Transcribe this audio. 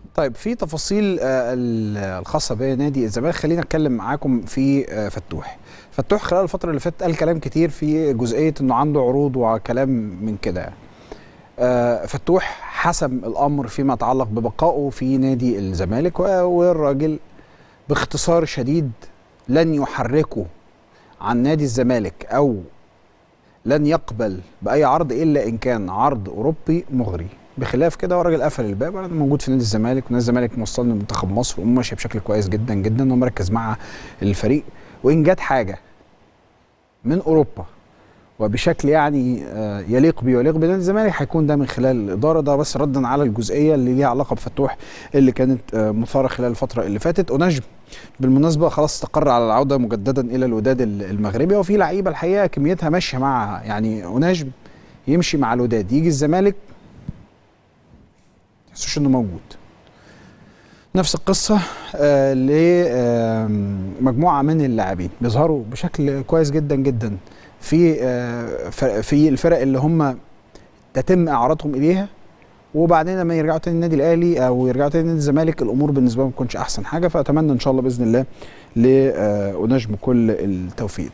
طيب في تفاصيل آه، ال- الخاصه بنادي الزمالك خلينا اتكلم معاكم في آه، فتوح فتوح خلال الفتره اللي فاتت قال كلام كتير في جزئيه انه عنده عروض وكلام من كده يعني. آه، فتوح حسم الامر فيما يتعلق ببقائه في نادي الزمالك و- والراجل باختصار شديد لن يحركه عن نادي الزمالك او لن يقبل باي عرض الا ان كان عرض اوروبي مغري بخلاف كده هو الراجل قفل الباب انا موجود في نادي الزمالك ونادي الزمالك موصلني لمنتخب مصر وماشي بشكل كويس جدا جدا ومركز مع الفريق وان جت حاجه من اوروبا وبشكل يعني آه، يليق بي ويليق بنادي الزمالك هيكون ده من خلال الاداره ده بس ردا على الجزئيه اللي ليها علاقه بفتوح اللي كانت آه، مثاره خلال الفتره اللي فاتت ونجم بالمناسبه خلاص استقر على العوده مجددا الى الوداد ال- المغربي وفي لعيبه الحقيقه كميتها ماشيه مع يعني ونجم يمشي مع الوداد يجي الزمالك تحسوش انه موجود نفس القصه آه لمجموعه من اللاعبين بيظهروا بشكل كويس جدا جدا في آه ف- في الفرق اللي هم تتم اعارتهم اليها وبعدين لما يرجعوا تاني النادي الاهلي او يرجعوا تاني نادي الزمالك الامور بالنسبه لهم ما تكونش احسن حاجه فاتمنى ان شاء الله باذن الله لنجم كل التوفيق